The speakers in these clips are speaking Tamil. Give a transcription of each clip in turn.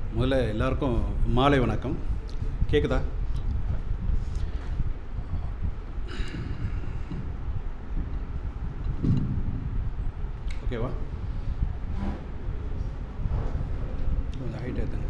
முதல்ல எல்லாருக்கும் மாலை வணக்கம் கேட்குதா ஓகேவா கொஞ்சம் ஹைட் ஏற்றுங்க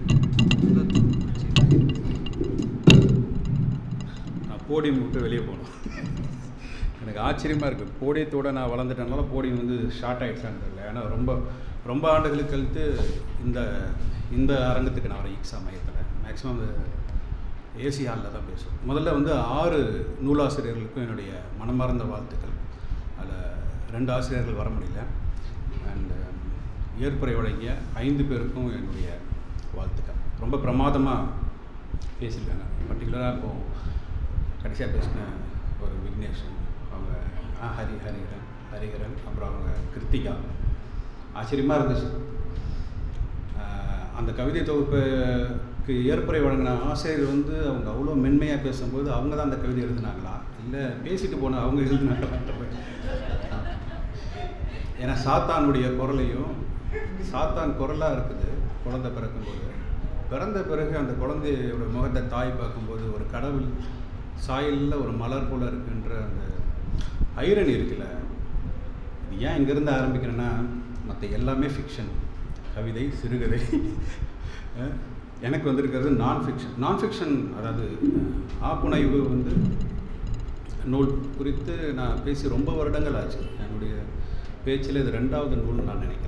நான் போடியம் விட்டு வெளியே போகணும் எனக்கு ஆச்சரியமாக இருக்குது போடியத்தோட நான் வளர்ந்துட்டனால போடியம் வந்து ஷார்ட் ஆகிடுச்சான்னு தெரியல ஏன்னா ரொம்ப ரொம்ப ஆண்டுகளுக்கு கழித்து இந்த இந்த அரங்கத்துக்கு நான் வரேன் ஈக்ஸா மையத்தில் மேக்ஸிமம் அந்த ஏசி ஹாலில் தான் பேசுவேன் முதல்ல வந்து ஆறு நூலாசிரியர்களுக்கும் என்னுடைய மனமார்ந்த வாழ்த்துக்கள் அதில் ரெண்டு ஆசிரியர்கள் வர முடியல அண்டு ஏற்புரை வழங்கிய ஐந்து பேருக்கும் என்னுடைய வாழ்த்துக்கள் ரொம்ப பிரமாதமாக பேசியிருக்காங்க பர்டிகுலராக இப்போது கடைசியாக பேசின ஒரு விக்னேஷன் அவங்க ஆ, ஹரி ஹரிஹரன் ஹரிஹரன் அப்புறம் அவங்க கிருத்திகா ஆச்சரியமாக இருந்துச்சு ஆஹ், அந்த கவிதை தொகுப்புக்கு ஏற்புரை வழங்கின ஆசிரியர் வந்து அவங்க அவ்வளோ மென்மையாக பேசும்போது அவங்க தான் அந்த கவிதை எழுதுனாங்களா இல்லை பேசிட்டு போன அவங்க எழுதுனாங்களான்ற மாதிரி. ஏன்னா சாத்தானுடைய குரலையும் சாத்தான் குரலாக இருக்குது குழந்தை பிறக்கும்போது பிறந்த பிறகு அந்த குழந்தையோட முகத்தை தாய் பார்க்கும்போது ஒரு கடவுள் சாயலில் ஒரு மலர் போல இருக்குன்ற அந்த ஐரணி இருக்குல்ல இது ஏன் இங்கேருந்து ஆரம்பிக்கிறேன்னா மற்ற எல்லாமே ஃபிக்ஷன் கவிதை சிறுகதை அஹ், எனக்கு வந்திருக்கிறது நான் ஃபிக்ஷன் நான் ஃபிக்ஷன் அதாவது அஹ், ஆப்புனைவு வந்து நூல் குறித்து நான் பேசி ரொம்ப வருடங்கள் ஆச்சு என்னுடைய பேச்சில் இது ரெண்டாவது நூல்னு நான் நினைக்கிறேன்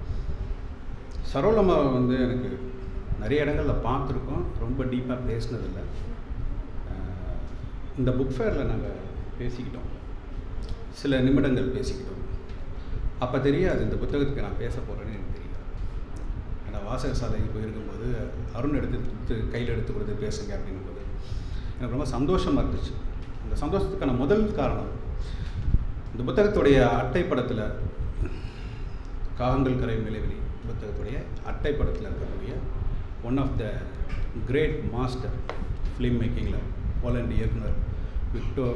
சரோலம்மாவை வந்து எனக்கு நிறைய இடங்களில் பார்த்துருக்கோம் ரொம்ப டீப்பாக பேசினதில்லை அஹ், இந்த புக் ஃபேரில் நாங்கள் பேசிக்கிட்டோம் சில நிமிடங்கள் பேசிக்கிட்டோம் அப்போ தெரியாது இந்த புத்தகத்துக்கு நான் பேச போகிறேன்னு எனக்கு தெரியாது ஏன்னா வாசக சாலைக்கு போயிருக்கும்போது அருண் எடுத்து கொடுத்து கையில் எடுத்து கொடுத்து பேசுங்க அப்படின்னும்போது எனக்கு ரொம்ப சந்தோஷமாக இருந்துச்சு அந்த சந்தோஷத்துக்கான முதல் காரணம் இந்த புத்தகத்துடைய அட்டைப்படத்தில் காகங்கள் கரை நிலைவெளி புத்தகத்துடைய அட்டைப்படத்தில் இருக்கக்கூடிய one of the great master film மேக்கிங்கில் போலண்ட் இயக்குனர் விக்டோ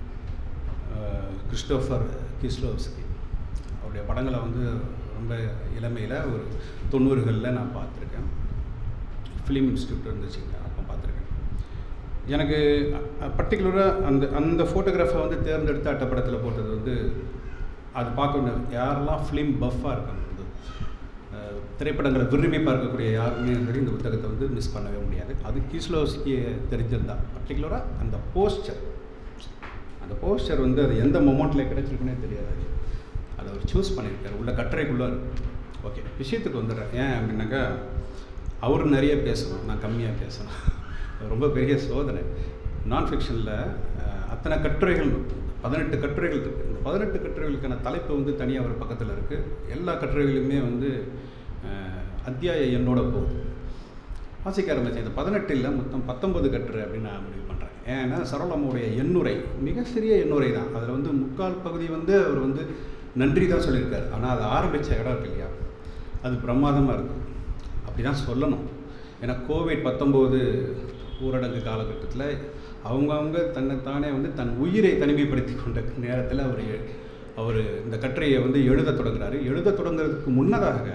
கிறிஸ்டோஃபர் கிஸ்லோவ்ஸ்கி அவருடைய படங்களை வந்து ரொம்ப இளமையில் ஒரு தொண்ணூறுகளில் நான் பார்த்துருக்கேன் ஃபிலிம் இன்ஸ்டியூட் இருந்துச்சுங்க அப்போ பார்த்துருக்கேன் எனக்கு பர்டிகுலராக அந்த அந்த ஃபோட்டோகிராஃபை வந்து தேர்ந்தெடுத்து அட்டப்படத்தில் போட்டது வந்து அது பார்க்கணும் யாரெல்லாம் ஃபிலிம் பஃப்பாக இருக்காங்க வந்து அஹ், திரைப்படங்களை விரும்பி பார்க்கக்கூடிய யாருமே சரி இந்த புத்தகத்தை வந்து மிஸ் பண்ணவே முடியாது அது கீஸ்லோஸ்கியை தெரிஞ்சிருந்தா பர்டிகுலராக அந்த போஸ்டர் அந்த போஸ்டர் வந்து அது எந்த மொமெண்ட்டில் கிடைச்சிருக்குன்னே தெரியாது அது அதை அவர் சூஸ் பண்ணியிருக்காரு உள்ள கட்டுரைக்குள்ளே இருக்கு ஓகே விஷயத்துக்கு வந்துடுறேன் ஏன் அப்படின்னாக்கா அவர் நிறைய பேசணும் நான் கம்மியாக பேசணும் அது ரொம்ப பெரிய சோதனை நான் ஃபிக்ஷனில் அத்தனை கட்டுரைகள் பதினெட்டு கட்டுரைகள் இருக்குது இந்த பதினெட்டு கட்டுரைகளுக்கான தலைப்பு வந்து தனியாக ஒரு பக்கத்தில் இருக்குது எல்லா கட்டுரைகளுமே வந்து அஹ், அத்தியாய எண்ணோட போகுது வாசிக்க ஆரம்பித்தேன் இந்த பதினெட்டு இல்லை மொத்தம் பத்தொன்பது கட்டுரை அப்படின்னு நான் முடிவு பண்ணுறேன் ஏன்னா சரளம்மாவுடைய எண்ணுரை மிக சிறிய எண்ணுரை தான் அதில் வந்து முக்கால் பகுதி வந்து அவர் வந்து நன்றி தான் சொல்லியிருக்காரு ஆனால் அதை ஆரம்பித்த இடம் இருக்கு இல்லையா அது பிரமாதமாக இருக்கும் அப்படி தான் சொல்லணும் ஏன்னா கோவிட் பத்தொம்போது ஊரடங்கு காலகட்டத்தில் அவங்கவுங்க தன்னைத்தானே வந்து தன் உயிரை தனிமைப்படுத்தி கொண்ட நேரத்தில் அவர் எ- அவர் இந்த கட்டுரையை வந்து எழுத தொடங்குறாரு எழுத தொடங்குறதுக்கு முன்னதாக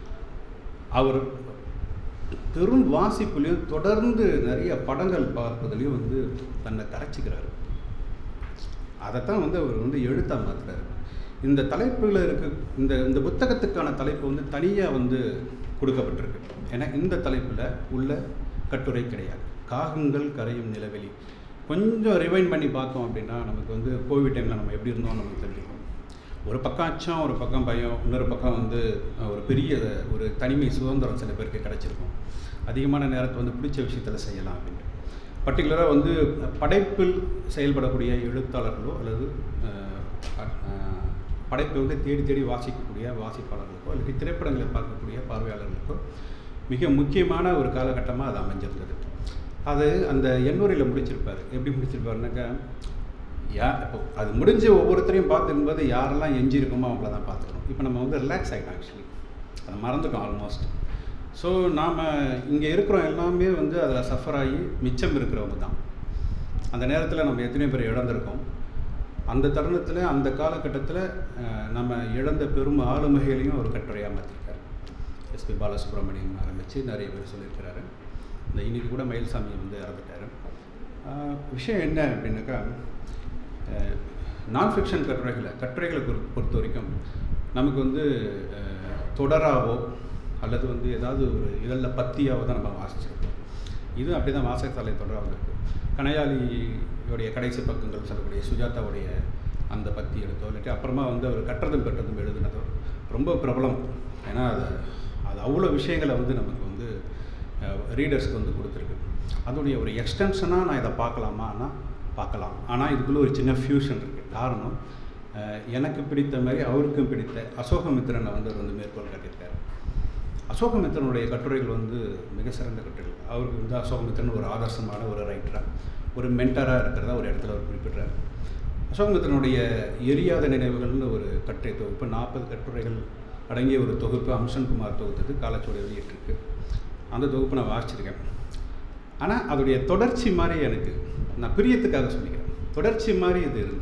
அவர் பெரும் வாசிப்புலையும் தொடர்ந்து நிறைய படங்கள் பார்ப்பதுலையும் வந்து தன்னை கரைச்சிக்கிறாரு அதைத்தான் வந்து அவர் வந்து எழுத்தாக மாற்றுறாரு இந்த தலைப்பில் இருக்க இந்த இந்த புத்தகத்துக்கான தலைப்பு வந்து தனியாக வந்து கொடுக்கப்பட்டிருக்கு ஏன்னா இந்த தலைப்பில் உள்ள கட்டுரை கிடையாது காகங்கள் கரையும் நிலவெளி கொஞ்சம் ரிவைண்ட் பண்ணி பார்த்தோம் அப்படின்னா நமக்கு வந்து கோவிட் டைமில் நம்ம எப்படி இருந்தோம் நமக்கு தெரிஞ்சுக்கணும் ஒரு பக்கம் அச்சம் ஒரு பக்கம் பயம் இன்னொரு பக்கம் வந்து அஹ், ஒரு பெரிய ஒரு தனிமை சுதந்திரம் சில பேருக்கு கிடைச்சிருக்கும் அதிகமான நேரத்தை வந்து பிடிச்ச விஷயத்தில் செய்யலாம் அப்படின்ட்டு பர்டிகுலராக வந்து படைப்பில் செயல்படக்கூடிய எழுத்தாளர்களோ அல்லது அஹ், அஹ், படைப்பை வந்து தேடி தேடி வாசிக்கக்கூடிய வாசிப்பாளர்களுக்கோ அல்லது திரைப்படங்களை பார்க்கக்கூடிய பார்வையாளர்களுக்கோ மிக முக்கியமான ஒரு காலகட்டமாக அது அமைஞ்சிருந்தது அது அந்த எண்ணூரில் முடிச்சிருப்பார் எப்படி முடிச்சிருப்பாருனாக்கா யா இப்போ அது முடிஞ்ச ஒவ்வொருத்தரையும் பார்த்துக்கும்போது யாரெல்லாம் எஞ்சி இருக்கோமோ அவங்கள தான் பார்த்துக்கணும் இப்போ நம்ம வந்து ரிலாக்ஸ் ஆகிட்டோம் ஆக்சுவலி அதை மறந்துட்டோம் ஆல்மோஸ்ட் ஸோ நாம் இங்கே இருக்கிறோம் எல்லாமே வந்து அதில் சஃபர் ஆகி மிச்சம் இருக்கிறவங்க தான் அந்த நேரத்தில் நம்ம எத்தனையோ பேர் இழந்திருக்கோம் அந்த தருணத்தில் அந்த காலகட்டத்தில் அஹ், நம்ம இழந்த பெரும் ஆளுமைகளையும் ஒரு கட்டுரையாக மாற்றிருக்காரு எஸ்பி பாலசுப்ரமணியம் ஆரம்பித்து நிறைய பேர் சொல்லியிருக்கிறாரு இந்த இன்னைக்கு கூட மயில்சாமி வந்து இறந்துட்டார் ஆஹ் விஷயம் என்ன அப்படின்னாக்கா நான் ஃபிக்ஷன் கட்டுரைகளை கட்டுரைகளை பொறு பொறுத்த வரைக்கும் நமக்கு வந்து அஹ், தொடராவோ அல்லது வந்து ஏதாவது ஒரு இதழில் பத்தியாவோ தான் நம்ம வாசிச்சிருக்கோம் இது அப்படி தான் வாசகசாலை தொடராக வந்திருக்கு கனையாளியோடைய கடைசி பக்கங்கள் சொல்லக்கூடிய சுஜாதாவுடைய அந்த பத்தி எடுத்தோ இல்லாட்டி அப்புறமா வந்து அவர் கற்றதும் பெற்றதும் எழுதுனதோ ரொம்ப பிரபலம் ஏன்னா அது அது அவ்வளோ விஷயங்களை வந்து நமக்கு வந்து ரீடர்ஸ்க்கு வந்து கொடுத்துருக்கு அதோடைய ஒரு எக்ஸ்டென்ஷனாக நான் இதை பார்க்கலாமான்னா பார்க்கலாம் ஆனால் இதுக்குள்ளே ஒரு சின்ன ஃபியூஷன் இருக்குது காரணம் அஹ், எனக்கு பிடித்த மாதிரி அவருக்கும் பிடித்த அசோகமித்திரனை வந்து அவர் வந்து மேற்கோள் காட்டியிருக்காரு அசோகமித்திரனுடைய கட்டுரைகள் வந்து மிக சிறந்த கட்டுரைகள் அவருக்கு வந்து அசோகமித்திரன் ஒரு ஆதர்சமான ஒரு ரைட்டராக ஒரு மென்டராக இருக்கிறதா ஒரு இடத்துல அவர் குறிப்பிட்றாரு அசோகமித்திரனுடைய எரியாத நினைவுகள்னு ஒரு கட்டுரை தொகுப்பு நாற்பது கட்டுரைகள் அடங்கிய ஒரு தொகுப்பு அம்சன்குமார் தொகுத்தது காலச்சோட வெளியிட்டிருக்கு அந்த தொகுப்பு நான் வாசிச்சிருக்கேன் ஆனால் அதோடைய தொடர்ச்சி மாதிரி எனக்கு நான் பிரியத்துக்காக சொல்லிக்கிறேன் தொடர்ச்சி மாதிரி இது இருந்தது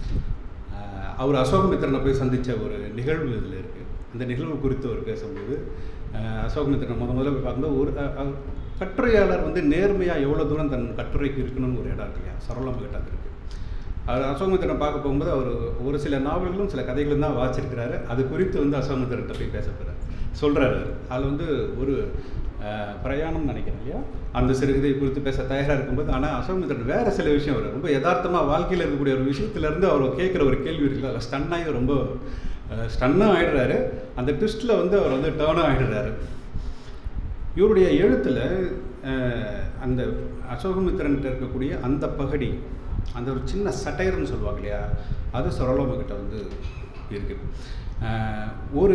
ஆஹ் அவர் அசோகமித்திரனை போய் சந்தித்த ஒரு நிகழ்வு இதில் இருக்குது அந்த நிகழ்வு குறித்து அவர் பேசும்போது ஆஹ் அசோகமித்திரனை முத முதல்ல போய் பார்க்கும்போது ஒரு அஹ், அஹ், கட்டுரையாளர் வந்து நேர்மையாக எவ்வளோ தூரம் தன் கட்டுரைக்கு இருக்கணும்னு ஒரு இடம் இருக்கு இல்லையா சரளமாக கிட்ட இருக்குது அவர் அசோகமித்திரனை பார்க்க போகும்போது அவர் ஒரு சில நாவல்களும் சில கதைகளும் தான் வாசிச்சிருக்கிறாரு அது குறித்து வந்து அசோகமித்திரன்ட்ட போய் பேச போகிறார் சொல்கிறாரு அதில் வந்து ஒரு அஹ், பிரயாணம் நினைக்கிறேன் இல்லையா அந்த சிறுகதை குறித்து பேச தயாராக இருக்கும்போது ஆனால் அசோகமித்திரன் வேறு சில விஷயம் வரும் ரொம்ப யதார்த்தமாக வாழ்க்கையில் இருக்கக்கூடிய ஒரு விஷயத்துலேருந்து அவர் கேட்குற ஒரு கேள்வி இருக்குல்ல அதில் ஸ்டன் ஆகி ரொம்ப ஸ்டன்னாக ஆகிடுறாரு அந்த ட்விஸ்ட்டில் வந்து அவர் வந்து டேர்னும் ஆகிடுறாரு இவருடைய எழுத்தில் அந்த அசோகமித்திரன்கிட்ட இருக்கக்கூடிய அந்த பகடி அந்த ஒரு சின்ன சட்டையர்னு சொல்லுவாங்க இல்லையா அது சரளோமகிட்ட வந்து இருக்குது ஒரு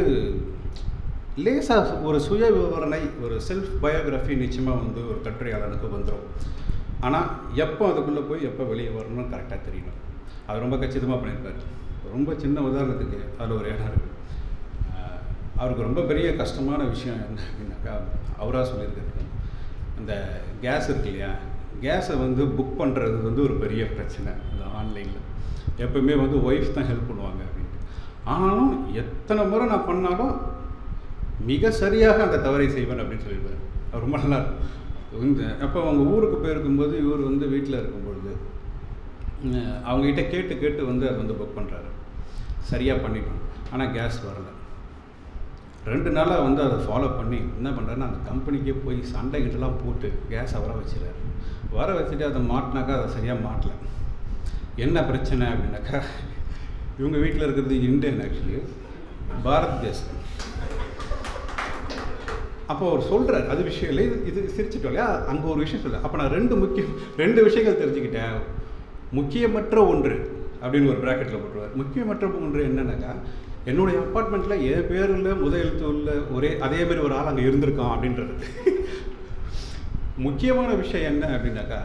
லேசாக ஒரு சுய விவரணை ஒரு செல்ஃப் பயோகிராஃபி நிச்சயமாக வந்து ஒரு கட்டுரையாளனுக்கு வந்துடும் ஆனால் எப்போ அதுக்குள்ளே போய் எப்போ வெளியே வரணும்னு கரெக்டாக தெரியணும் அது ரொம்ப கச்சிதமாக பண்ணியிருப்பார் ரொம்ப சின்ன உதாரணத்துக்கு அதில் ஒரு இடம் இருக்குது ஆஹ் அவருக்கு ரொம்ப பெரிய கஷ்டமான விஷயம் என்ன அப்படின்னாக்கா அவராக சொல்லியிருக்காரு அந்த கேஸ் இருக்கு இல்லையா கேஸை வந்து புக் பண்ணுறது வந்து ஒரு பெரிய பிரச்சனை இந்த ஆன்லைனில் எப்பவுமே வந்து ஒய்ஃப் தான் ஹெல்ப் பண்ணுவாங்க அப்படின்ட்டு ஆனாலும் எத்தனை முறை நான் பண்ணாலும் மிக சரியாக அந்த தவறை செய்வேன் அப்படின்னு சொல்லியிருப்பார் அவர் ரொம்ப நல்லா இருக்கும். இந்த அப்போ அவங்க ஊருக்கு போயிருக்கும்போது இவர் வந்து வீட்டில் இருக்கும்பொழுது அஹ் அவங்ககிட்ட கேட்டு கேட்டு வந்து அதை வந்து புக் பண்ணுறாரு சரியாக பண்ணிட்டோம் ஆனால் கேஸ் வரல ரெண்டு நாளாக வந்து அதை ஃபாலோ பண்ணி என்ன பண்ணுறாருன்னா அந்த கம்பெனிக்கே போய் சண்டை கிட்டலாம் போட்டு கேஸை வர வச்சிடறாரு வர வச்சுட்டு அதை மாட்டினாக்கா அதை சரியாக மாட்டல என்ன பிரச்சனை அப்படின்னாக்கா இவங்க வீட்டில் இருக்கிறது இந்தியன் ஆக்சுவலி பாரத் கேஸ் அப்போ அவர் சொல்கிறார் அது விஷயம் இல்லை இது இது சிரிச்சிட்டோம் இல்லையா அங்கே ஒரு விஷயம் சொல்ல அப்போ நான் ரெண்டு முக்கியம் ரெண்டு விஷயங்கள் தெரிஞ்சுக்கிட்டேன் முக்கியமற்ற ஒன்று அப்படின்னு ஒரு ப்ராக்கெட்டில் போட்டுருவார் முக்கியமற்ற ஒன்று என்னன்னாக்கா என்னுடைய அப்பார்ட்மெண்ட்டில் என் பேரில் முதல் எழுத்து உள்ள ஒரே அதே மாதிரி ஒரு ஆள் அங்கே இருந்திருக்கான் அப்படின்றது முக்கியமான விஷயம் என்ன அப்படின்னாக்கா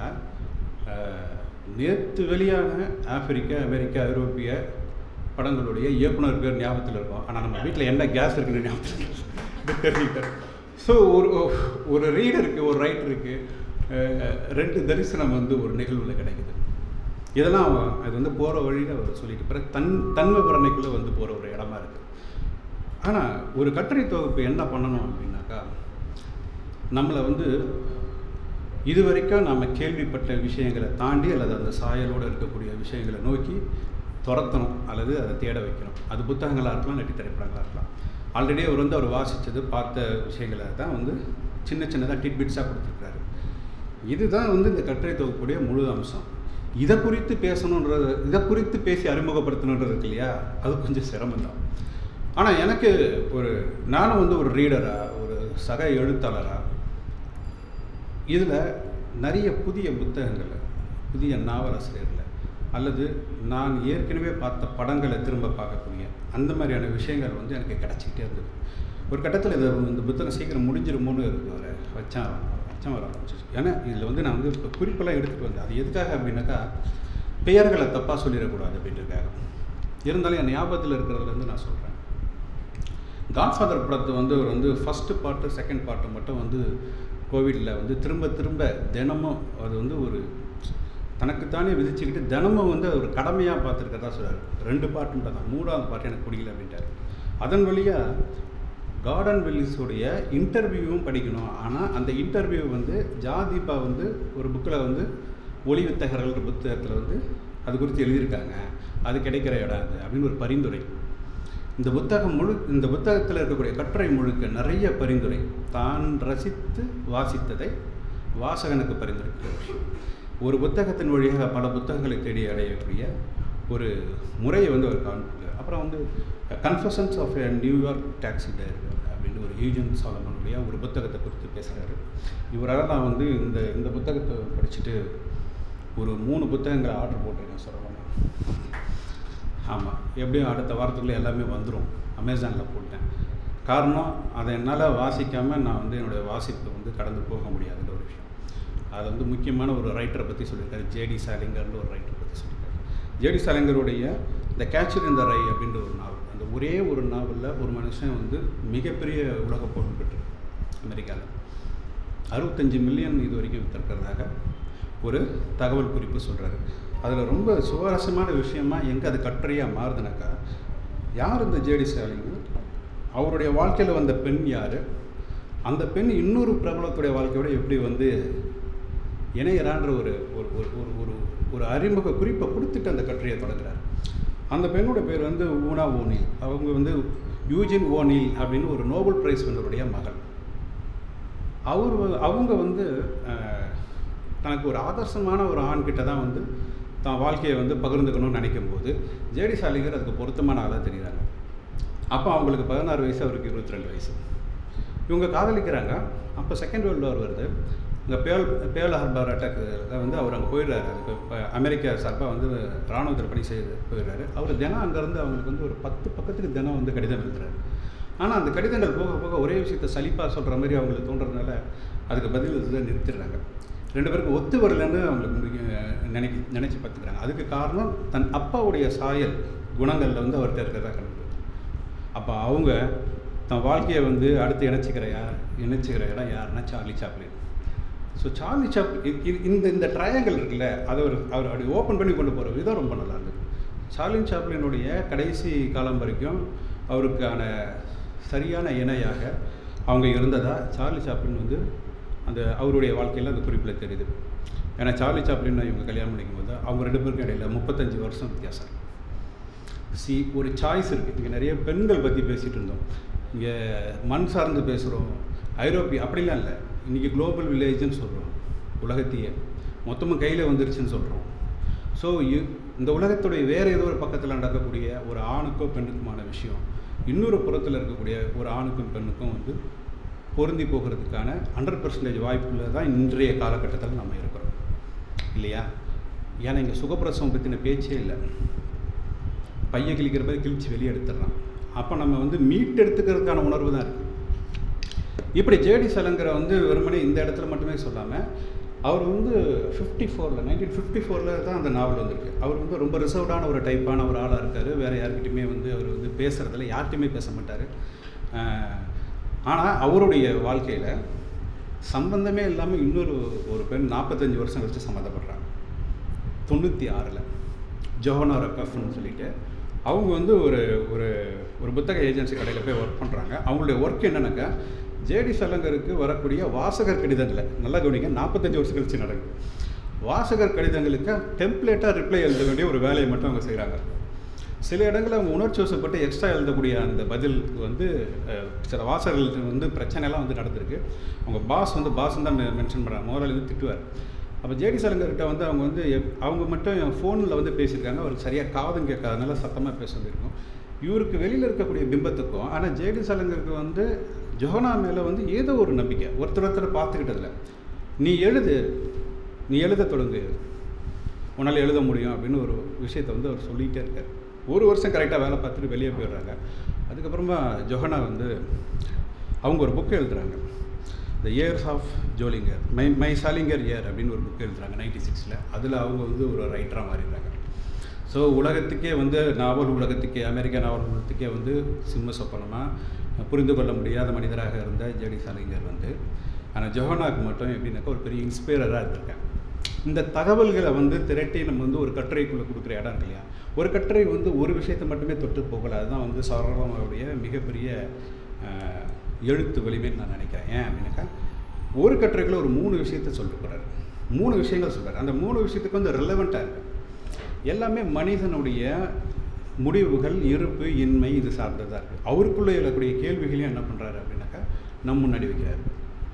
நேற்று வெளியான ஆப்பிரிக்க அமெரிக்க ஐரோப்பிய படங்களுடைய இயக்குனர் பேர் ஞாபகத்தில் இருக்கும் ஆனால் நம்ம வீட்டில் என்ன கேஸ் இருக்குன்னு ஞாபகத்தில் இல்லை. தெரிஞ்சுக்கிட்டேன் ஸோ ஒரு ஒரு ரீடருக்கு ஒரு ரைட்டருக்கு ரெண்டு தரிசனம் வந்து ஒரு நிகழ்வில் கிடைக்குது இதெல்லாம் அவன் அது வந்து போகிற வழியில் அவர் சொல்லிட்டு பிறகு தன் தன் விவரணைக்குள்ளே வந்து போகிற ஒரு இடமா இருக்குது ஆனால் ஒரு கட்டுரை தொகுப்பு என்ன பண்ணணும் அப்படின்னாக்கா நம்மளை வந்து இது வரைக்கும் நம்ம கேள்விப்பட்ட விஷயங்களை தாண்டி அல்லது அந்த சாயலோடு இருக்கக்கூடிய விஷயங்களை நோக்கி துரத்தணும் அல்லது அதை தேட வைக்கணும் அது புத்தகங்களாக இருக்கலாம் இல்லாட்டி திரைப்படங்களாக இருக்கலாம் ஆல்ரெடி அவர் வந்து அவர் வாசித்தது பார்த்த விஷயங்களை தான் வந்து சின்ன சின்னதாக டிட்பிட்ஸாக கொடுத்துருக்காரு இதுதான் வந்து இந்த கட்டுரை தொகுப்புடைய முழு அம்சம் இதை குறித்து பேசணுன்றது இதை குறித்து பேசி அறிமுகப்படுத்தணுன்றது இருக்கு இல்லையா அது கொஞ்சம் சிரமம்தான் ஆனால் எனக்கு ஒரு நானும் வந்து ஒரு ரீடராக ஒரு சக எழுத்தாளராக இதில் நிறைய புதிய புத்தகங்களை புதிய நாவலாசிரியர்களை அல்லது நான் ஏற்கனவே பார்த்த படங்களை திரும்ப பார்க்கக்கூடிய அந்த மாதிரியான விஷயங்கள் வந்து எனக்கு கிடச்சிக்கிட்டே இருந்தது ஒரு கட்டத்தில் இதை இந்த புத்தகம் சீக்கிரம் முடிஞ்சிருமோன்னு இருக்கு வர வச்சேன் அச்சம் வர ஆரம்பிச்சிச்சு ஏன்னா இதில் வந்து நான் வந்து இப்போ குறிப்பெல்லாம் எடுத்துகிட்டு வந்தேன் அது எதுக்காக அப்படின்னாக்கா பெயர்களை தப்பாக சொல்லிடக்கூடாது அப்படின்றதுக்காக இருந்தாலும் என் ஞாபகத்தில் இருக்கிறதுலேருந்து நான் சொல்கிறேன் காட்ஃபாதர் படத்தை வந்து அவர் வந்து ஃபஸ்ட்டு பார்ட்டு செகண்ட் பார்ட்டு மட்டும் வந்து கோவிடில் வந்து திரும்ப திரும்ப தினமும் அது வந்து ஒரு தனக்குத்தானே விதிச்சுக்கிட்டு தினமும் வந்து ஒரு கடமையாக பார்த்துருக்கதா சொல்கிறார் ரெண்டு பாட்டுன்ற தான் மூணாவது பாட்டு எனக்கு பிடிக்கல அப்படின்ட்டார் அதன் வழியாக கார்டன் வெல்லிஸுடைய இன்டர்வியூவும் படிக்கணும் ஆனால் அந்த இன்டர்வியூ வந்து ஜாதீபா வந்து ஒரு புக்கில் வந்து ஒளி வித்தகர்கள் புத்தகத்தில் வந்து அது குறித்து எழுதியிருக்காங்க அது கிடைக்கிற இடம் அது அப்படின்னு ஒரு பரிந்துரை இந்த புத்தகம் முழு இந்த புத்தகத்தில் இருக்கக்கூடிய கட்டுரை முழுக்க நிறைய பரிந்துரை தான் ரசித்து வாசித்ததை வாசகனுக்கு பரிந்துரைக்கிற விஷயம் ஒரு புத்தகத்தின் வழியாக பல புத்தகங்களை தேடி அடையக்கூடிய ஒரு முறையை வந்து அவர் காண்பிக்கிறார் அப்புறம் வந்து confessions of a New York taxi driver அப்படின்னு ஒரு யூஜன் சாலமனுடைய ஒரு புத்தகத்தை குறித்து பேசுகிறாரு இவரால் நான் வந்து இந்த இந்த புத்தகத்தை படிச்சுட்டு ஒரு மூணு புத்தகங்களை ஆர்டர் போட்டிருக்கேன் சொல்லலாம் ஆமாம் எப்படியும் அடுத்த வாரத்துக்குள்ளே எல்லாமே வந்துடும் அமேசானில் போட்டேன் காரணம் அதை என்னால் வாசிக்காமல் நான் வந்து என்னுடைய வாசிப்பை வந்து கடந்து போக முடியாதுன்ற ஒரு விஷயம் அது வந்து முக்கியமான ஒரு ரைட்டரை பற்றி சொல்லியிருக்காரு ஜேடி சாலிங்கர்னு ஒரு ரைட்டரை பற்றி சொல்லியிருக்காரு ஜேடி சாலிங்கருடைய இந்த கேச்சர் இந்த ரை அப்படின்ற ஒரு நாவல் அந்த ஒரே ஒரு நாவலில் ஒரு மனுஷன் வந்து மிகப்பெரிய உலக புகழ் பெற்று அமெரிக்காவில் அறுபத்தஞ்சு மில்லியன் இது வரைக்கும் வித்திருக்கிறதாக ஒரு தகவல் குறிப்பு சொல்கிறாரு அதில் ரொம்ப சுவாரஸ்யமான விஷயமா எங்கே அது கட்டுரையாக மாறுதுனாக்கா யார் இந்த ஜேடி ஸ்டாலின் அவருடைய வாழ்க்கையில் வந்த பெண் யார் அந்த பெண் இன்னொரு பிரபலத்துடைய வாழ்க்கையோட எப்படி வந்து இணையறான்ற ஒரு ஒரு ஒரு ஒரு ஒரு ஒரு அறிமுக குறிப்பை கொடுத்துட்டு அந்த கட்டுரையை தொடங்குறார் அந்த பெண்ணோட பேர் வந்து ஊனா ஓனில் அவங்க வந்து யூஜின் ஓனில் அப்படின்னு ஒரு நோபல் பிரைஸ் வென்றவருடைய மகள் அவர் வ- அவங்க வந்து அஹ், தனக்கு ஒரு ஆதர்சமான ஒரு ஆண்கிட்ட தான் வந்து தான் வாழ்க்கையை வந்து பகிர்ந்துக்கணும்னு நினைக்கும் போது ஜேடி சாலிகர் அதுக்கு பொருத்தமான ஆளாக தெரியுறாங்க அப்போ அவங்களுக்கு பதினாறு வயசு அவருக்கு இருபத்தி ரெண்டு வயசு இவங்க காதலிக்கிறாங்க அப்போ செகண்ட் வேர்ல்டு வார் வருது இந்த பேல் பேல் ஹார்பர் அட்டாக்கு வந்து அவர் அங்கே போயிடுறாரு அதுக்கு இப்போ அமெரிக்கா சார்பாக வந்து இராணுவத்தில் பணி செய்து போயிடுறாரு அவர் தினம் அங்கேருந்து அவங்களுக்கு வந்து ஒரு பத்து பக்கத்துக்கு தினம் வந்து கடிதம் எழுதுறாரு ஆனால் அந்த கடிதங்கள் போக போக ஒரே விஷயத்த சலிப்பாக சொல்கிற மாதிரி அவங்களுக்கு தோன்றதுனால அதுக்கு பதில் எழுத நிறுத்திடுறாங்க ரெண்டு பேருக்கு ஒத்து வரலன்னு அவங்களுக்கு முடிக்க- நினைக்க நினச்சி பார்த்துக்கிறாங்க அதுக்கு காரணம் தன் அப்பாவுடைய சாயல் குணங்களில் வந்து அவர்கிட்ட இருக்கிறதா கண்டுபிடிச்சு அப்போ அவங்க தன் வாழ்க்கையை வந்து அடுத்து இணைச்சிக்கிற யார் இணைச்சிக்கிற இடம் யாருன்னா சார்லி சாப்ளின் ஸோ சார்லி சாப் இ- இ- இந்த இந்த ட்ரையாங்கல் இருக்குல்ல அதை அவர் அவர் அப்படி ஓப்பன் பண்ணி கொண்டு போகிற விதம் ரொம்ப நல்லா இருந்தது சார்லின் சாப்ளினுடைய கடைசி காலம் வரைக்கும் அவருக்கான சரியான இணையாக அவங்க இருந்ததா சார்லி சாப்ளின் வந்து அந்த அவருடைய வாழ்க்கையில் அந்த குறிப்பில் தெரியுது ஏன்னா சார்லி சாப்ளின் இவங்க கல்யாணம் பண்ணிக்கும் போது அவங்க ரெண்டு பேருக்கும் இடையில முப்பத்தஞ்சு வருஷம் வித்தியாசம் இருக்கு. சி ஒரு சாய்ஸ் இருக்குது இங்கே நிறைய பெண்கள் பற்றி பேசிகிட்டு இருந்தோம் இங்கே மண் சார்ந்து பேசுகிறோம் ஐரோப்பிய அப்படிலாம் இல்லை இன்றைக்கி குளோபல் வில்லேஜ்னு சொல்கிறோம் உலகத்தையே மொத்தமும் கையில் வந்துருச்சுன்னு சொல்கிறோம் ஸோ இந்த உலகத்துடைய வேறு ஏதோ ஒரு பக்கத்தில் நடக்கக்கூடிய ஒரு ஆணுக்கோ பெண்ணுக்குமான விஷயம் இன்னொரு புறத்தில் இருக்கக்கூடிய ஒரு ஆணுக்கும் பெண்ணுக்கும் வந்து பொருந்தி போகிறதுக்கான ஹண்ட்ரட் பர்சன்டேஜ் வாய்ப்புல தான் இன்றைய காலகட்டத்தில் நம்ம இருக்கிறோம் இல்லையா ஏன்னா இங்கே சுகப்பிரசவம் பற்றின பேச்சே இல்லை பைய கிழிக்கிற மாதிரி கிழிச்சு வெளியே எடுத்துடுறான் அப்போ நம்ம வந்து மீட் எடுத்துக்கிறதுக்கான உணர்வு தான் இருக்குது இப்படி ஜேடி சலங்கரை வந்து வெறுமனே இந்த இடத்துல மட்டுமே சொல்லாமல் அவர் வந்து ஃபிஃப்டி ஃபோரில் நைன்டீன் ஃபிஃப்டி ஃபோரில் தான் அந்த நாவல் வந்திருக்கு அவர் வந்து ரொம்ப ரிசர்வ்டான ஒரு டைப்பான ஒரு ஆளாக இருக்கார் வேறு யார்கிட்டையுமே வந்து அவர் வந்து பேசுகிறதில்ல யார்கிட்டையுமே பேச மாட்டார் ஆனால் அவருடைய வாழ்க்கையில் சம்பந்தமே இல்லாமல் இன்னொரு ஒரு பெண் நாற்பத்தஞ்சு வருஷம் கழிச்சு சம்மந்தப்படுறாங்க தொண்ணூற்றி ஆறில் ஜோஹனா ரக்கஃப்னு சொல்லிட்டு அவங்க வந்து ஒரு ஒரு ஒரு புத்தக ஏஜென்சி கடையில் போய் ஒர்க் பண்ணுறாங்க அவங்களுடைய ஒர்க் என்னன்னாக்கா ஜேடி சலங்கருக்கு வரக்கூடிய வாசகர் கடிதங்களை நல்லா கவனிங்க நாற்பத்தஞ்சு வருஷம் கழிச்சு நடக்குது வாசகர் கடிதங்களுக்கு டெம்ப்ளேட்டாக ரிப்ளை எழுத வேண்டிய ஒரு வேலையை மட்டும் அவங்க செய்கிறாங்க சில இடங்களில் அவங்க உணர்ச்சி வசப்பட்டு எக்ஸ்ட்ரா எழுதக்கூடிய அந்த பதிலுக்கு வந்து அஹ், சில வாசகர்களுக்கு வந்து பிரச்சனைலாம் வந்து நடந்திருக்கு அவங்க பாஸ் வந்து பாஸ் தான் மென்ஷன் பண்ணுறாங்க முதலாளி வந்து திட்டுவார் அப்போ ஜேடி சலங்கர்கிட்ட வந்து அவங்க வந்து எப்- அவங்க மட்டும் ஃபோனில் வந்து பேசியிருக்காங்க அவருக்கு சரியாக காதும் கேட்காதனால சத்தமாக பேச வேண்டியிருக்கும் இவருக்கு வெளியில் இருக்கக்கூடிய பிம்பத்துக்கும் ஆனால் ஜேடி சலங்கருக்கு வந்து ஜோனா மேலே வந்து ஏதோ ஒரு நம்பிக்கை ஒருத்தர் ஒருத்தர் பார்த்துக்கிட்டதில்ல நீ எழுது நீ எழுத தொடங்கு உன்னால் எழுத முடியும் அப்படின்னு ஒரு விஷயத்தை வந்து அவர் சொல்லிகிட்டே இருக்கார் ஒரு வருஷம் கரெக்டாக வேலை பார்த்துட்டு வெளியே போயிடுறாங்க அதுக்கப்புறமா ஜொஹனா வந்து அவங்க ஒரு புக் எழுதுறாங்க the years of Jolinger my my Salinger year அப்படின்னு ஒரு புக் எழுதுறாங்க நைன்டி சிக்ஸில் அதில் அவங்க வந்து ஒரு ரைட்டராக மாறிடுறாங்க ஸோ உலகத்துக்கே வந்து நாவல் உலகத்துக்கே அமெரிக்க நாவல் உலகத்துக்கே வந்து சிம்ம சொப்பனமாக புரிந்து கொள்ள முடியாத மனிதராக இருந்த ஜேடி சாலிங்கர் வந்து ஆனால் ஜொஹனாக்கு மட்டும் எப்படின்னாக்கா ஒரு பெரிய இன்ஸ்பைரராக இருந்திருக்காங்க இந்த தகவல்களை வந்து திரட்டி நம்ம வந்து ஒரு கட்டுரைக்குள்ளே கொடுக்குற இடம் இருக்கு இல்லையா ஒரு கட்டுரை வந்து ஒரு விஷயத்தை மட்டுமே தொட்டு போகல அதுதான் வந்து சரவணனுடைய மிகப்பெரிய அஹ், எழுத்து வலிமைன்னு நான் நினைக்கிறேன் ஏன் அப்படின்னாக்கா ஒரு கட்டுரைக்குள்ள ஒரு மூணு விஷயத்த சொல்லிட்டு போகிறாரு மூணு விஷயங்கள் சொல்கிறார் அந்த மூணு விஷயத்துக்கு வந்து ரிலவெண்ட்டாக இருக்குது எல்லாமே மனிதனுடைய முடிவுகள் இருப்பு இன்மை இது சார்ந்ததாக இருக்குது அவருக்குள்ளே இருக்கக்கூடிய கேள்விகளையும் என்ன பண்ணுறாரு அப்படின்னாக்கா நம் முன்னாடி வைக்கிறாரு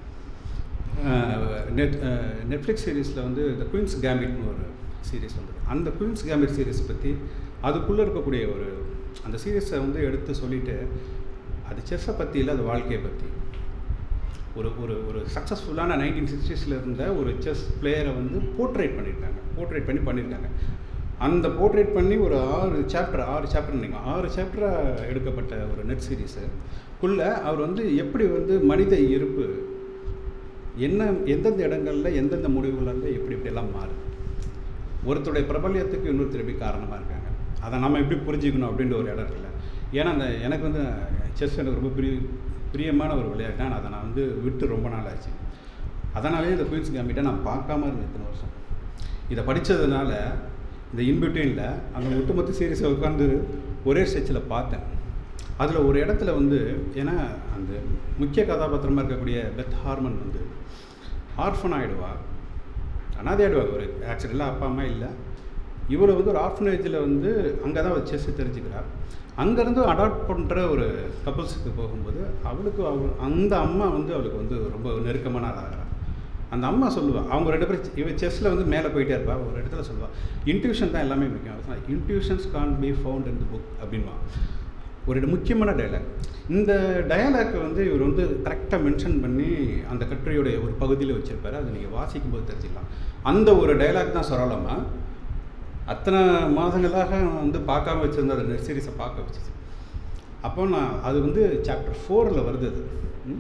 நெட் நெட்ஃப்ளிக்ஸ் சீரீஸில் வந்து இந்த குயின்ஸ் கேம்பிட்னு ஒரு சீரீஸ் வந்தது அந்த குயின்ஸ் கேம்பிட் சீரீஸ் பற்றி அதுக்குள்ளே இருக்கக்கூடிய ஒரு அந்த சீரீஸை வந்து எடுத்து சொல்லிவிட்டு அது செஸ்ஸை பற்றி இல்லை அது வாழ்க்கையை பற்றி ஒரு ஒரு ஒரு சக்ஸஸ்ஃபுல்லான நைன்டீன் சிக்ஸ்டீஸில் இருந்த ஒரு செஸ் பிளேயரை வந்து போர்ட்ரேட் பண்ணியிருக்காங்க போர்ட்ரேட் பண்ணி பண்ணியிருக்காங்க அந்த போர்ட்ரேட் பண்ணி ஒரு ஆறு சாப்டர் ஆறு சாப்டர் நீங்கள் ஆறு சாப்டராக எடுக்கப்பட்ட ஒரு நெட் சீரீஸுக்குள்ளே அவர் வந்து எப்படி வந்து மனித இருப்பு என்ன எந்தெந்த இடங்களில் எந்தெந்த முடிவுகள்லேருந்து எப்படி இப்படியெல்லாம் மாறுது ஒருத்தருடைய பிரபல்யத்துக்கு இன்னொருத்தர் எப்படி காரணமாக இருக்காங்க அதை நம்ம எப்படி புரிஞ்சுக்கணும் அப்படின்ற ஒரு இடம் இருக்குல்ல ஏன்னா அந்த எனக்கு வந்து செஸ் எனக்கு ரொம்ப பிரிய பிரியமான ஒரு விளையாட்டு நான் அதை நான் வந்து விட்டு ரொம்ப நாள் ஆச்சு அதனாலேயே இந்த குயின்ஸ் கேம்பிட்டை நான் பார்க்காம இருந்தேன் இத்தனை வருஷம் இதை படித்ததுனால இந்த இன்பிட்வீனில் அந்த ஒட்டுமொத்த சீரீஸை உட்காந்து ஒரே ஸ்டெச்சில் பார்த்தேன் அதில் ஒரு இடத்துல வந்து ஏன்னா அந்த முக்கிய கதாபாத்திரமாக இருக்கக்கூடிய பெத் ஹார்மன் வந்து ஆர்ஃபன் ஆகிடுவா அனாதை ஆகிடுவா ஒரு ஆக்சிடெண்ட்டில் அப்பா அம்மா இல்லை இவரை வந்து ஒரு ஆர்ஃபனேஜில் வந்து அங்கே தான் அவர் செஸ் தெரிஞ்சுக்கிறார் அங்கேருந்து அடாப்ட் பண்ணுற ஒரு கப்புள்ஸுக்கு போகும்போது அவளுக்கு அவ அந்த அம்மா வந்து அவளுக்கு வந்து ரொம்ப நெருக்கமான ஆளாகிறார் அந்த அம்மா சொல்லுவாள் அவங்க ரெண்டு பேரும் இவ செஸ்ஸில் வந்து மேலே போயிட்டே இருப்பா ஒரு இடத்துல சொல்லுவாள் இன்ட்யூஷன் தான் எல்லாமே முக்கியம் intuitions can be found in the book அப்படின்வா ஒரு முக்கியமான டயலாக் இந்த டயலாக்கை வந்து இவர் வந்து கரெக்டாக மென்ஷன் பண்ணி அந்த கட்டுரையுடைய ஒரு பகுதியில் வச்சுருப்பாரு அதை நீங்கள் வாசிக்கும் போது தெரிஞ்சுக்கலாம் அந்த ஒரு டயலாக் தான் சொல்லலாமா அத்தனை மாதங்களாக வந்து பார்க்காம வச்சுருந்த அந்த நெட் சீரிஸை பார்க்க வச்சுச்சு அப்போ நான் அது வந்து சாப்டர் ஃபோரில் வருது அது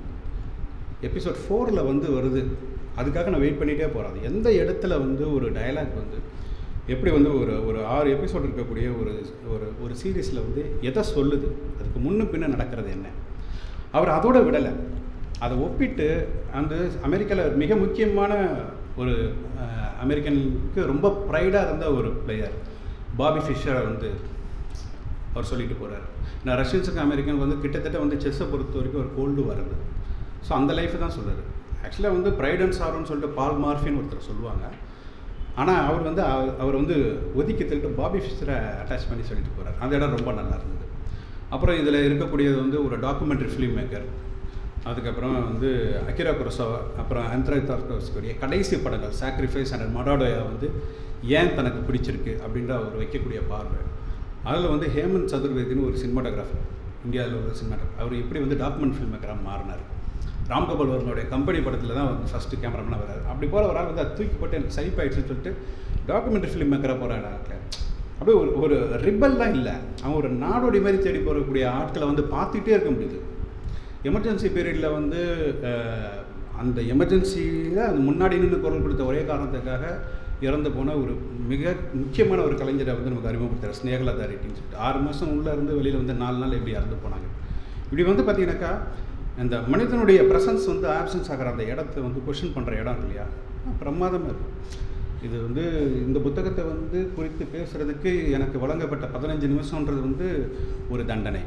எபிசோட் ஃபோரில் வந்து வருது அதுக்காக நான் வெயிட் பண்ணிகிட்டே போகிறேன் அது எந்த இடத்துல வந்து ஒரு டயலாக் வந்து எப்படி வந்து ஒரு ஒரு ஆறு எபிசோட் இருக்கக்கூடிய ஒரு ஒரு ஒரு சீரீஸில் வந்து எதை சொல்லுது அதுக்கு முன்ன பின்ன நடக்கிறது என்ன அவர் அதோட விடலை அதை ஒப்பிட்டு அந்த அமெரிக்காவில் மிக முக்கியமான ஒரு அமெரிக்கனுக்கு ரொம்ப ப்ரைடாக இருந்த ஒரு பிளேயர் பாபி ஃபிஷரை வந்து அவர் சொல்லிட்டு போகிறார் நான் ரஷ்யன்ஸுக்கு அமெரிக்கனுக்கு வந்து கிட்டத்தட்ட வந்து செஸ்ஸை பொறுத்த வரைக்கும் ஒரு கோல்டு வருது ஸோ அந்த லைஃப் தான் சொல்கிறார் ஆக்சுவலாக வந்து ப்ரைட் அண்ட் சாரோன்னு சொல்லிட்டு பால் மார்ஃபின்னு ஒருத்தர் சொல்லுவாங்க ஆனால் அவர் வந்து அவர் வந்து ஒதுக்கி தள்ளிட்டு பாபி ஃபிஷரை அட்டாச் பண்ணி சொல்லிட்டு போகிறார் அந்த இடம் ரொம்ப நல்லா இருந்தது அப்புறம் இதில் இருக்கக்கூடியது வந்து ஒரு டாக்குமெண்ட்ரி ஃபிலிம் மேக்கர் அதுக்கப்புறம் வந்து அகிரா குரசோவா அப்புறம் அந்த்ரை தார்கோஸ்குரிய கடைசி படங்கள் சாக்ரிஃபைஸ் அண்ட் மடாடோயா வந்து ஏன் தனக்கு பிடிச்சிருக்கு அப்படின்ற அவர் வைக்கக்கூடிய பார்வை அதில் வந்து ஹேமந்த் சதுர்வேதினு ஒரு சினிமாட்டோகிராஃபர் இந்தியாவில் ஒரு சினிமாட்டோகிராஃபர் அவர் எப்படி வந்து டாக்குமெண்ட் ஃபில்ம் மேக்கராக மாறினார் ராம்கோபால் வர்மனுடைய கம்பெனி படத்தில் தான் வந்து ஃபஸ்ட்டு கேமராமேனாக வராது அப்படி போல் ஒரு ஆள் வந்து அது தூக்கி போட்டு எனக்கு சைப்பாயிடுச்சுன்னு சொல்லிட்டு டாக்குமெண்ட்ரி ஃபிலிம் மேக்கராக போகிறாங்க அப்படியே ஒரு ஒரு ரிப்பல்லாம் இல்லை அவன் ஒரு நாடோடி மாதிரி தேடி போகக்கூடிய ஆட்களை வந்து பார்த்துக்கிட்டே இருக்க முடியுது எமர்ஜென்சி பீரியடில் வந்து அந்த எமர்ஜென்சியில் அந்த முன்னாடி நின்று குரல் கொடுத்த ஒரே காரணத்துக்காக இறந்து போன ஒரு மிக முக்கியமான ஒரு கலைஞரை வந்து நமக்கு அறிமுகப்படுத்துகிறார் ஸ்னேகலதா ரெட்டின்னு சொல்லிட்டு ஆறு மாதம் உள்ளே இருந்து வெளியில் வந்து நாலு நாள் எப்படி இறந்து போனாங்க இப்படி வந்து பார்த்தீங்கன்னாக்கா இந்த மனிதனுடைய ப்ரெசன்ஸ் வந்து ஆப்சன்ஸ் ஆகிற அந்த இடத்த வந்து கொஷின் பண்ணுற இடம் இருக்கு இல்லையா பிரமாதமாக இருக்கும் இது வந்து இந்த புத்தகத்தை வந்து குறித்து பேசுகிறதுக்கு எனக்கு வழங்கப்பட்ட பதினஞ்சு நிமிஷன்றது வந்து ஒரு தண்டனை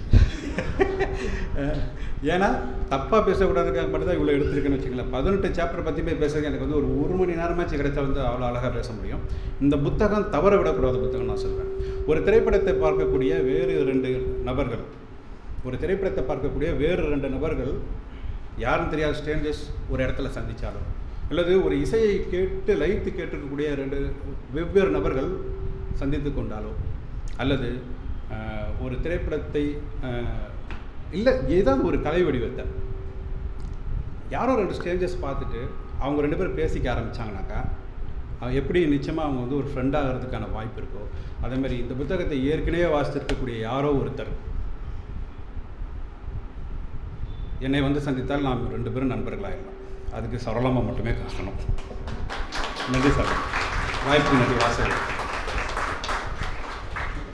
ஏன்னா தப்பாக பேசக்கூடாதுக்காக மட்டும் தான் இவ்வளோ எடுத்துருக்கேன்னு வச்சுக்கலாம் பதினெட்டு சாப்டர் பற்றி போய் பேசுறது எனக்கு வந்து ஒரு ஒரு மணி நேரமாச்சு கிடைச்சா வந்து அவ்வளோ அழகாக பேச முடியும் இந்த புத்தகம் தவற விடக்கூடாத புத்தகம் நான் சொல்வேன் ஒரு திரைப்படத்தை பார்க்கக்கூடிய வேறு ரெண்டு நபர்கள் ஒரு திரைப்படத்தை பார்க்கக்கூடிய வேறு ரெண்டு நபர்கள் யாரும் தெரியாத ஸ்ட்ரேஞ்சர்ஸ் ஒரு இடத்துல சந்தித்தாலும் அல்லது ஒரு இசையை கேட்டு லைத்து கேட்டிருக்கக்கூடிய ரெண்டு வெவ்வேறு நபர்கள் சந்தித்து கொண்டாலோ அல்லது ஒரு திரைப்படத்தை இல்லை ஏதாவது ஒரு கலை வடிவத்தை யாரோ ரெண்டு ஸ்டேஜஸ் பார்த்துட்டு அவங்க ரெண்டு பேரும் பேசிக்க ஆரம்பித்தாங்கனாக்கா எப்படி நிச்சயமாக அவங்க வந்து ஒரு ஃப்ரெண்டாகிறதுக்கான வாய்ப்பு இருக்கோ அதேமாதிரி இந்த புத்தகத்தை ஏற்கனவே வாசித்திருக்கக்கூடிய யாரோ ஒருத்தர் என்னை வந்து சந்தித்தால் நாம் ரெண்டு பேரும் நண்பர்களாகிடலாம் அதுக்கு சரளமாக மட்டுமே காரணம் நன்றி சார் வாய்ப்பு நன்றி வாசல்